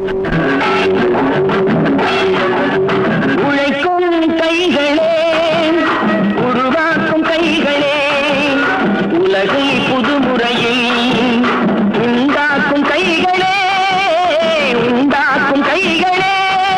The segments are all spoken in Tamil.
உழைக்கும் கைகளே உருவாக்கும் கைகளே உலகை புதுமுறையில் உண்டாக்கும் கைகளே உண்டாக்கும் கைகளே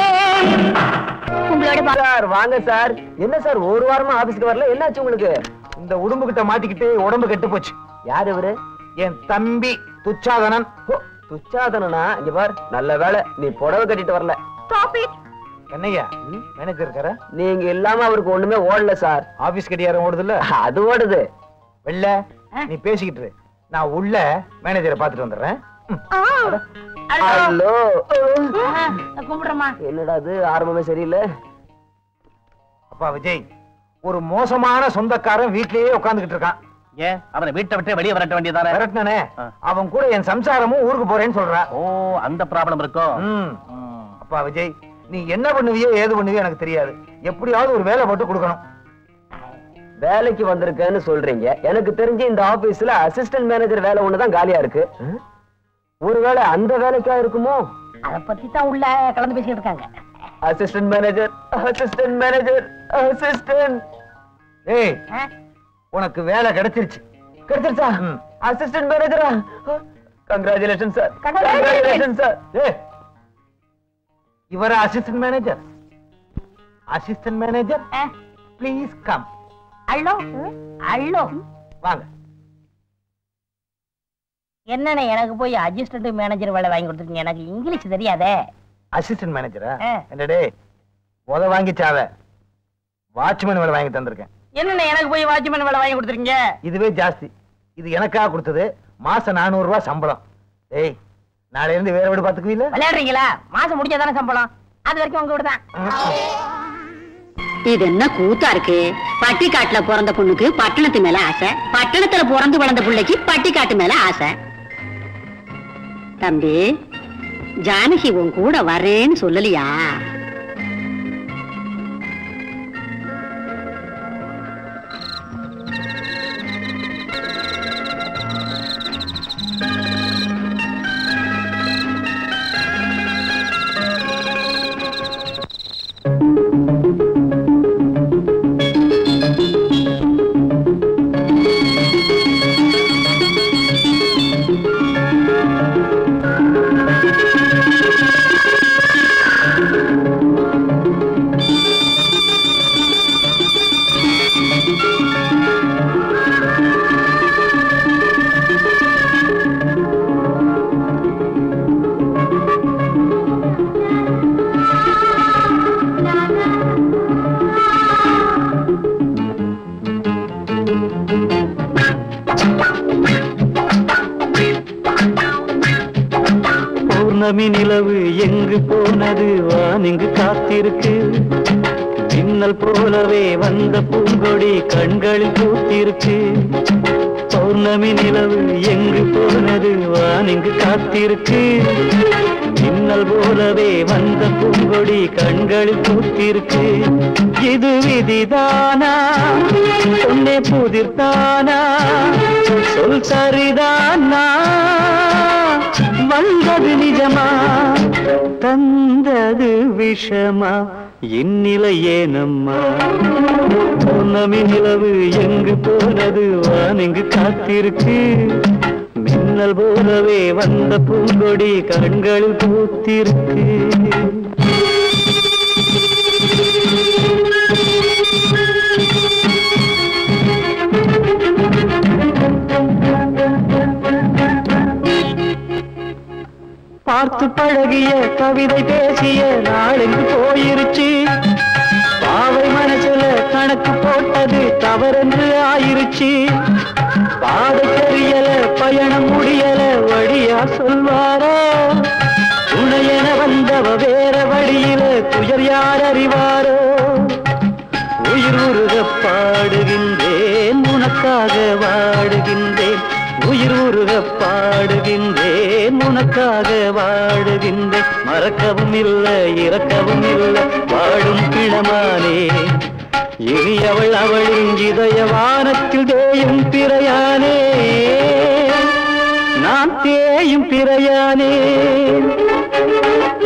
சார் வாங்க சார் என்ன சார் ஒரு வாரமா ஆபீஸ்க்கு வரல என்னாச்சு உங்களுக்கு இந்த உடம்பு கிட்ட மாட்டிக்கிட்டு உடம்பு கெட்டு போச்சு யார் இவரு என் தம்பி துச்சாதனன் ஓ, துச்சாதனனா இங்க பார் நல்ல வேலை நீ புடவை கட்டிட்டு வரல கண்ணையா மேனேஜர் இருக்கார நீங்க இல்லாம அவருக்கு ஒண்ணுமே ஓடல சார் ஆபீஸ் கடியாரம் ஓடுதுல்ல அது ஓடுது வெள்ள நீ பேசிக்கிட்டு இரு. நான் உள்ள மேனேஜரை பார்த்துட்டு வந்துடுறேன் ம். ஹலோ கும்பிடுறமா என்னடா அது ஆரம்பமே சரியில்லை அப்பா விஜய் ஒரு மோசமான சொந்தக்காரன் வீட்லயே உட்கார்ந்துகிட்டு இருக்கான் ஏன் அவனை வீட்டை விட்டு வெளியே வரட்ட வேண்டியதானே விரட்டினே ஆ. அவன் கூட என் சம்சாரமும் ஊருக்கு போறேன்னு சொல்றா ஓ அந்த ப்ராப்ளம் இருக்கும் ம். அப்பா விஜய் நீ என்ன பண்ணுவியோ ஏது பண்ணுவியோ எனக்கு தெரியாது எப்படியாவது ஒரு வேலை போட்டு கொடுக்கணும் வேலைக்கு வந்திருக்கேன்னு சொல்றீங்க எனக்கு தெரிஞ்சு இந்த ஆபீஸ்ல அசிஸ்டன்ட் மேனேஜர் வேலை ஒண்ணுதான் காலியா இருக்கு ஒருவேளை அந்த வேலைக்கா இருக்குமோ அத பத்தி தான் உள்ள கலந்து பேசிட்டு இருக்காங்க assistant manager assistant manager assistant ஏய் ஆ? உனக்கு வேலை கிடைச்சிருச்சு கிடைச்சிருச்சா ம். அசிஸ்டன்ட் மேனேஜரா congratulation sir Congratulations. Congratulation sir ஏய் இவர அசிஸ்டன்ட் மேனேஜர் அசிஸ்டன்ட் மேனேஜர் ஆ? ப்ளீஸ் கம் அள்ளோ அள்ளோ வாங்க என்னண்ணே எனக்கு போய் அசிஸ்டன்ட் மேனேஜர் வேலை வாங்கி கொடுத்துருக்கீங்க எனக்கு இங்கிலீஷ் தெரியாதே அசிஸ்டன்ட் மேனேஜரா ஆ. என்னடே முத வாங்கிச்சாவ வாட்ச்மேன் வேலை வாங்கி தந்திருக்கேன் என்னண்ணே எனக்கு போய் வாட்ச்மேன் வேலை வாங்கி கொடுத்துருக்கீங்க இதுவே ஜாஸ்தி இது எனக்காக கொடுத்தது மாசம் நானூறு ரூபாய் சம்பளம் ஏய் நாளையில இருந்து வேற வீடு பாத்துக்குவீல விளையாடுறீங்களா மாசம் முடிஞ்சாதானே சம்பளம் அது வரைக்கும் உங்க வீடு தான் இது என்ன கூத்தா இருக்கு பட்டிக்காட்டுல பிறந்த பொண்ணுக்கு பட்டணத்து மேல ஆசை பட்டணத்துல பிறந்து வளர்ந்த பிள்ளைக்கு பட்டிக்காட்டு மேல ஆசை தம்பி ஜானகி உன் கூட வரேன்னு சொல்லலையா பௌர்ணமி நிலவு எங்கு போனது வானிங்கு காத்திருக்கு மின்னல் போலவே வந்த பூங்கொடி கண்களில் பூத்திருக்கு பௌர்ணமி நிலவு எங்கு போனது வானிங்கு காத்திருக்கு மின்னல் போலவே வந்த பூங்கொடி கண்களில் பூத்திருக்கு இது விதிதானா பொன்னே புதிர்தானா சொல் சரிதானா வந்தது நிஜமா தந்தது விஷமா இந்நிலை ஏனம்மா பௌர்ணமி நிலவு எங்கு போனது வானிங்கு காத்திருக்கு மின்னல் போலவே வந்த பூங்கொடி கண்களில் பூத்திருக்கு பார்த்து பழகிய கவிதை பேசிய நாளெங்கு போயிருச்சு பாவை மனசுல கணக்கு போட்டது தவறென்று ஆயிருச்சு பாதை தெரியல பயணம் முடியல வழியா சொல்வாரோ துணையென வந்தவ வேற வழியில துயர் யார் அறிவாரோ உயிர் உருக பாடுகின்றேன் உனக்காக வாடுகின்றேன் உயிர் உருக பாடுகின்றேன் உனக்காக வாடுகின்றேன் மறக்கவும் இல்லை இறக்கவும் இல்லை வாழும் கிழமானே எரியவள் அவளின் இதய வானத்தில் தேயும் பிறையானே நான் தேயும் பிறையானே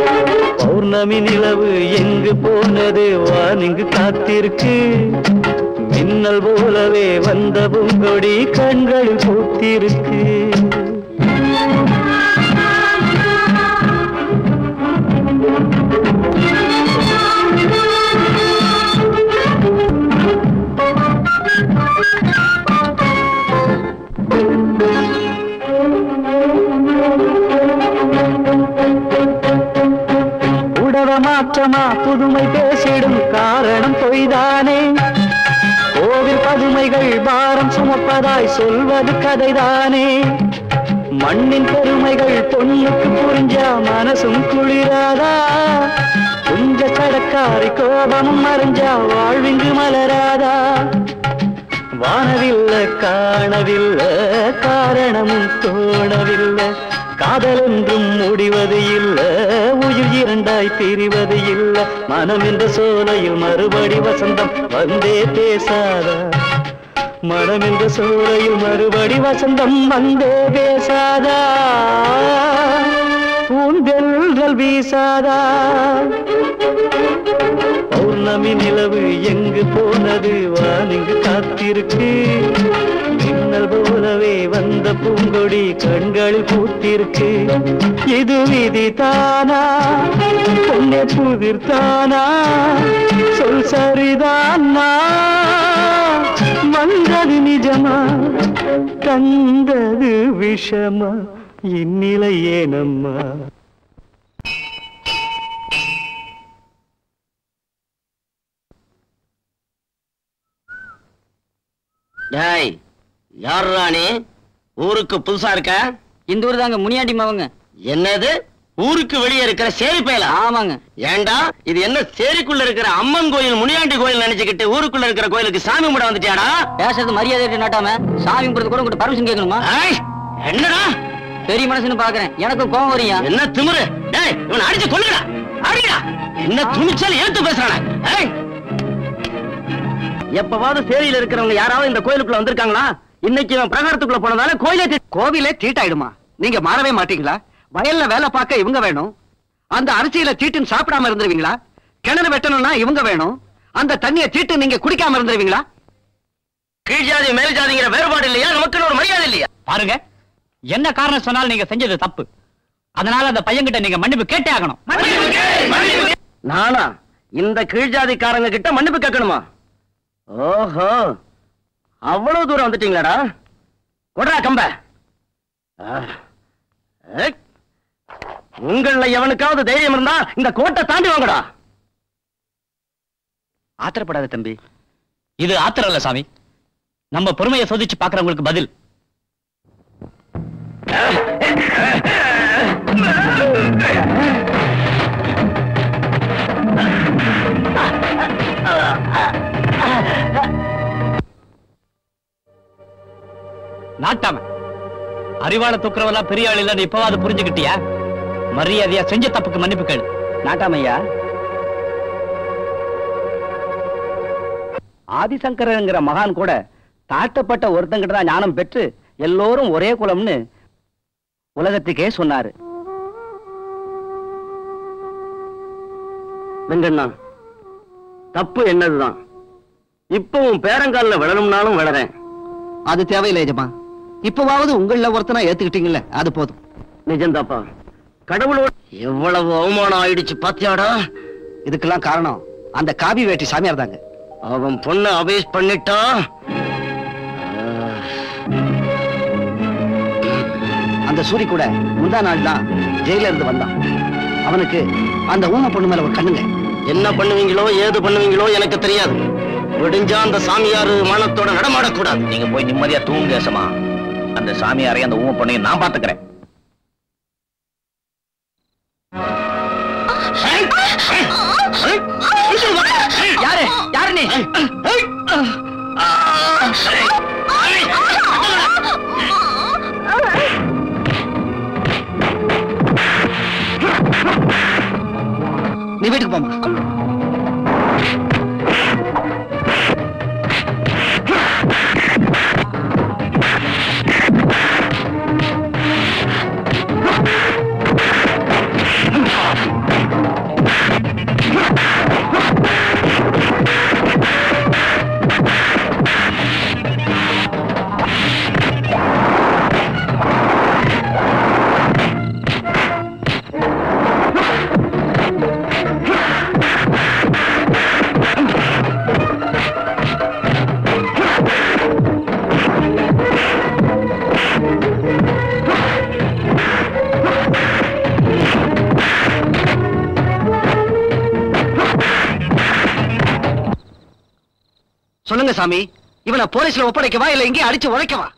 பௌர்ணமி நிலவு எங்கு போனது வானிங்கு காத்திருக்கு மின்னல் போலவே வந்த பூங்கொடி கண்கள் பூத்திருக்கு உடவ மாற்றமா புதுமை பேசிடும் காரணம் பொய்தானே கோவில் பதுமைகள் பாரம் சுமப்பதாய் சொல்வது கதைதானே மண்ணின் பெருமைகள் பொண்ணுக்கு புரிஞ்சா மனசும் குளிராதா குஞ்ச கடக்காரி கோபமும் மறைஞ்சா வாழ்விங்கு மலராதா வானவில்லை காணவில்லை காரணமும் தோணவில்லை காதல் என்றும் முடிவது இல்ல உயிர் இரண்டாய் பிரிவது இல்ல மனம் என்ற சோலையில் மறுபடி வசந்தம் வந்தே பேசாதா மனம் என்ற சோலையில் மறுபடி வசந்தம் வந்தே பேசாதா பூந்தெல்கள் வீசாதா பௌர்ணமி நிலவு எங்கு போனது வானிங்கு காத்திருக்கு மின்னல் போலவே வந்த பூங்கொடி கண்களில் பூத்திருக்கு இது விதி தானா பொண்ணே புதிர்தானா சொல் சரிதானா வந்தது நிஜமா கண்டது விஷமா இந்நிலை ஏனம்மா டேய் யாருடா நீ ஊருக்கு புதுசா இருக்க இந்த ஊர் தாங்க முனியாண்டி மாவங்க என்னது ஊருக்கு வெளியே இருக்கிற சேரி பயல ஆமாங்க ஏண்டா இது என்ன சேரிக்குள்ள இருக்கிற அம்மன் கோயில் முனியாண்டி கோயில் நினைச்சுக்கிட்டு ஊருக்குள்ள இருக்கிற கோயிலுக்கு சாமி கும்பிட வந்துட்டியாடா பேசுறது மரியாதை நாட்டாம சாமி கும்பிடுறது கூட உங்கள்கிட்ட பர்மிஷன் கேட்கணுமா ஏய், என்னடா பெரிய மனசுன்னு பாக்குறேன் எனக்கும் கோவம் வரியா என்ன திமிரு டேய் இவனை அடிச்சு கொல்லுடா அடிடா என்ன துணிச்சல் ஏத்து பேசுறானே ஏய் எப்பவாவது சேரியில இருக்கிறவங்க யாராவது இந்த கோயிலுக்குள்ள வந்திருக்காங்களா இன்னைக்கு இவன் பிரகாரத்துக்குள்ள போனதால கோயிலே தீ- கோவிலே தீட்டாயிடுமா நீங்க மாறவே மாட்டீங்களா வயல்ல வேலை பார்க்க இவங்க வேணும் அந்த அரிசியில தீட்டுன்னு சாப்பிடாம இருந்துருவீங்களா கிணறு வெட்டணும்னா இவங்க வேணும் அந்த தண்ணிய தீட்டு நீங்க குடிக்காம இருந்துருவீங்களா கீழ் ஜாதி மேல் ஜாதிங்கிற வேறுபாடு இல்லையா நமக்குன்னு ஒரு மரியாதை இல்லையா பாருங்க என்ன காரணம் சொன்னாலும் நீங்க செஞ்சது தப்பு அதனால அந்த பையன்கிட்ட நீங்க மன்னிப்பு கேட்டே ஆகணும் நானா இந்த கீழ் ஜாதிக்காரங்க கிட்ட மன்னிப்பு கேட்கணுமா ஓஹோ அவ்வளவு தூரம் வந்துட்டீங்களாடா கொடா கம்ப ஆ. ஏய். உங்கள எவனுக்காவது தைரியம் இருந்தா இந்த கோட்டை தாண்டி வாங்கடா ஆத்திரப்படாத தம்பி இது ஆத்திரம் இல்ல சாமி நம்ம பொறுமையை சோதிச்சு பாக்குறவங்களுக்கு பதில் நாட்டாம அறிவாள தூக்குறவெல்லாம் பெரிய ஆள் இல்லைன்னு இப்பவாது புரிஞ்சுக்கிட்டியா மரியாதையா செஞ்ச தப்புக்கு மன்னிப்பு கேளு நாட்டாமையா ஆதிசங்கரங்கிற மகான் கூட தாழ்த்தப்பட்ட ஒருத்தங்கிட்ட தான் ஞானம் பெற்று எல்லோரும் ஒரே குலம்னு உலகத்துக்கே சொன்னாரு வெங்கண்ணா தப்பு என்னதுதான் இப்பவும் பேரங்கால்ல விழணும்னாலும் விழறேன் அது தேவையில்லை எஜமா இப்பவாவது உங்கள ஒருத்தனா ஏத்துக்கிட்டீங்கல்ல அது போதும் நிஜந்தாப்பா கடவுளோட எவ்வளவு அவமானம் ஆயிடுச்சு பாத்தியாடா இதுக்கெல்லாம் காரணம் அந்த காபி வேட்டி சாமியார் தாங்க அவன் பொண்ணை அபேஸ் பண்ணிட்டா அந்த சூரி கூட முந்தா நாள் தான் ஜெயில இருந்து வந்தான் அவனுக்கு அந்த ஊம பொண்ணு மேல ஒரு கண்ணுங்க என்ன பண்ணுவீங்களோ ஏது பண்ணுவீங்களோ எனக்கு தெரியாது விடிஞ்சா அந்த சாமியாரு மனத்தோட நடமாடக்கூடாது நீங்க போய் நிம்மதியா தூங்கு தேசமா அந்த சாமியாரையும் அந்த ஊம பொண்ணையும் நான் பாத்துக்கிறேன் யாரு யாரு நீ நீ வீட்டுக்கு போமா சொல்லுங்க சாமி இவனை போலீஸ்ல ஒப்படைக்கவா இல்ல இங்கே அடிச்சு உழைக்கவா